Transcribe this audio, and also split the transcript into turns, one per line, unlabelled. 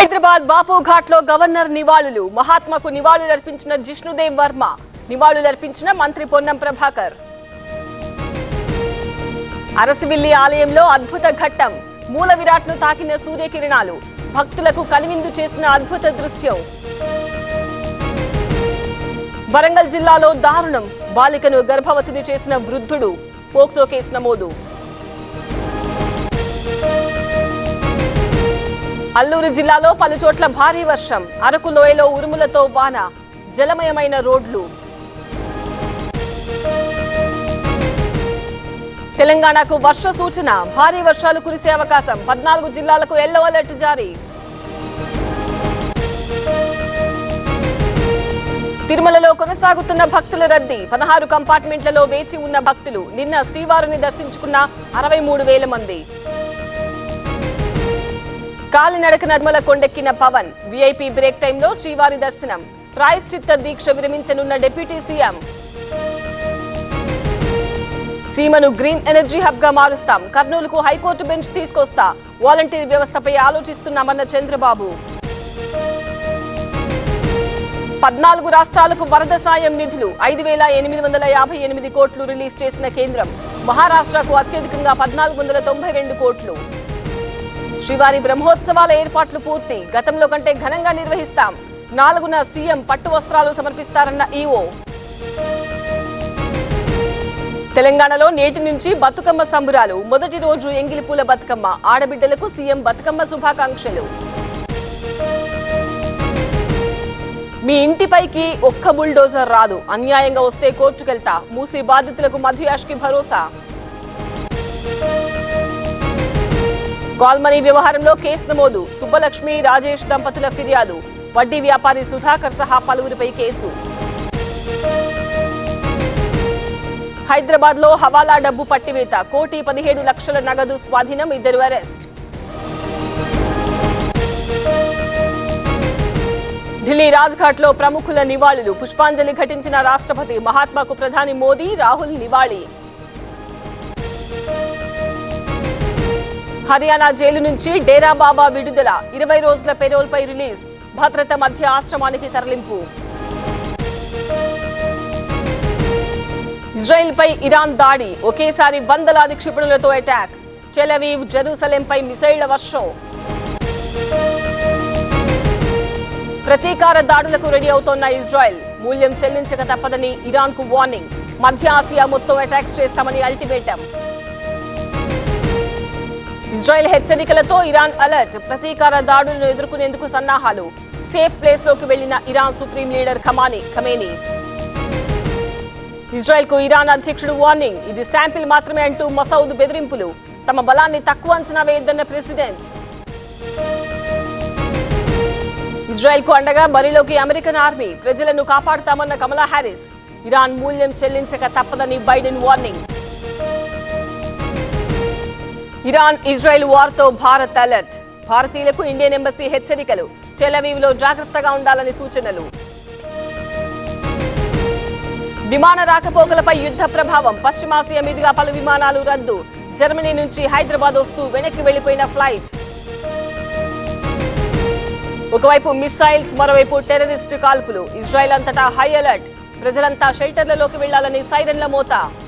హైదరాబాద్ బాపు ఘాట్ లో గవర్నర్ నివాళులు మహాత్మకు నివాళులర్పించిన జిష్ణుదేవ్ వర్మ నివాళులర్పించిన మంత్రి పొన్నం ప్రభాకర్ అరసివిల్లి ఆలయంలో అద్భుత ఘట్టం మూల విరాట్ను తాకిన సూర్యకిరణాలు భక్తులకు కనువిందు చేసిన అద్భుత దృశ్యం వరంగల్ జిల్లాలో దారుణం బాలికను గర్భవతిని చేసిన వృద్ధుడు పోక్సో కేసు నమోదు అల్లూరు జిల్లాలో పలు చోట్ల భారీ వర్షం అరకు లోయలో ఉరుములతో వాన జలమయమైన రోడ్లు తెలంగాణకు వర్ష సూచన భారీ వర్షాలు కురిసే అవకాశం పద్నాలుగు జిల్లాలకు ఎల్లో అలర్ట్ జారీ తిరుమలలో కొనసాగుతున్న భక్తుల రద్దీ పదహారు కంపార్ట్మెంట్లలో వేచి ఉన్న భక్తులు నిన్న శ్రీవారిని దర్శించుకున్న అరవై మూడు వేల మంది కాలినడక నర్మల కొండెక్కిన పవన్ వీఐపీ బ్రేక్ టైంలో శ్రీవారి దర్శనం ప్రాయశ్చిత్త దీక్ష విరమించనున్న డిప్యూటీ సీఎం సీమను గ్రీన్ ఎనర్జీ హబ్ గా మారుస్తాం కర్నూలుకు హైకోర్టు బెంచ్ తీసుకొస్తా వాలంటీర్ వ్యవస్థపై ఆలోచిస్తున్నామన్న చంద్రబాబు పద్నాలుగు రాష్ట్రాలకు వరద సాయం నిధులు ఐదు వేల ఎనిమిది వందల యాభై ఎనిమిది కోట్లు రిలీజ్ చేసిన కేంద్రం మహారాష్ట్రకు అత్యధికంగా పద్నాలుగు వందల తొంభై రెండు కోట్లు శ్రీవారి బ్రహ్మోత్సవాల ఏర్పాట్లు పూర్తి గతంలో కంటే ఘనంగా నిర్వహిస్తాం నాలుగున సీఎం పట్టు వస్త్రాలు సమర్పిస్తారన్న ఈఓ తెలంగాణలో నేటి నుంచి బతుకమ్మ సంబురాలు మొదటి రోజు ఎంగిలిపూల బతుకమ్మ ఆడబిడ్డలకు సీఎం బతుకమ్మ శుభాకాంక్షలు మీ ఇంటిపైకి ఒక్క బుల్డోజర్ రాదు అన్యాయంగా వస్తే కోర్టుకెళ్తా మూసి బాధితులకు మధుయాష్కి భరోసా కాల్మనీ వ్యవహారంలో కేసు నమోదు సుబ్బలక్ష్మి రాజేష్ దంపతుల ఫిర్యాదు వడ్డీ వ్యాపారి సుధాకర్ సహా పలువురిపై కేసు హైదరాబాద్ లో హవాలా డబ్బు పట్టివేత కోటి పదిహేడు లక్షల నగదు స్వాధీనం ఇద్దరు అరెస్ట్ ఢిల్లీ రాజ్ఘాట్ లో ప్రముఖుల నివాళులు పుష్పాంజలి ఘటించిన రాష్ట్రపతి మహాత్మాకు ప్రధాని మోదీ రాహుల్ నివాళి హర్యానా జైలు నుంచి డేరా బాబా విడుదల ఇరవై రోజుల పెరోల్ పై రిలీజ్ భద్రత మధ్య ఆశ్రమానికి తరలింపు ఇజ్రాయెల్ పై ఇరాన్ దాడి ఒకేసారి వందలాది క్షిపణులతో అటాక్ టెలవీవ్ జెరూసలేంపై మిసైళ్ల వర్షం ప్రతీకార దాడులకు రెడీ అవుతోన్న ఇజ్రాయెల్ మూల్యం చెల్లించక తప్పదని ఇరాన్ కు వార్నింగ్ మధ్య ఆసియా మొత్తం అటాక్స్ చేస్తామని అల్టిమేటం ఇజ్రాయెల్ హెచ్చరికలతో ఇరాన్ అలర్ట్ ప్రతీకార దాడులను ఎదుర్కొనేందుకు సన్నాహాలు సేఫ్ ప్లేస్ లోకి వెళ్లిన Iran supreme leader Khamenei Khamenei Israel కు ఇరాన్ అధ్యక్షుడు వార్నింగ్ ఇది శాంపిల్ మాత్రమే అంటూ మసౌద్ బెదిరింపులు తమ బలాన్ని తక్కువ అంచనా వేయొద్దన్న ప్రెసిడెంట్ ఇజ్రాయెల్ కు అండగా బరిలోకి అమెరికన్ ఆర్మీ ప్రజలను కాపాడుతామన్న కమలా హ్యారిస్ ఇరాన్ మూల్యం చెల్లించక తప్పదని బైడెన్ వార్నింగ్ ఇరాన్ ఇజ్రాయెల్ వార్తో భారత్ అలర్ట్ భారతీయులకు ఇండియన్ ఎంబసీ హెచ్చరికలు టెలవీవ్ లో జాగ్రత్తగా ఉండాలని సూచనలు విమాన రాకపోకలపై యుద్ధ ప్రభావం పశ్చిమాసియా మీదుగా పలు విమానాలు రద్దు జర్మనీ నుంచి హైదరాబాద్ వస్తూ వెనక్కి వెళ్లిపోయిన ఫ్లైట్ ఒకవైపు మిస్సైల్స్ మరోవైపు టెర్రరిస్టు కాల్పులు ఇజ్రాయెల్ అంతటా హై అలర్ట్ ప్రజలంతా షెల్టర్లలోకి వెళ్లాలని సైరన్ల మోత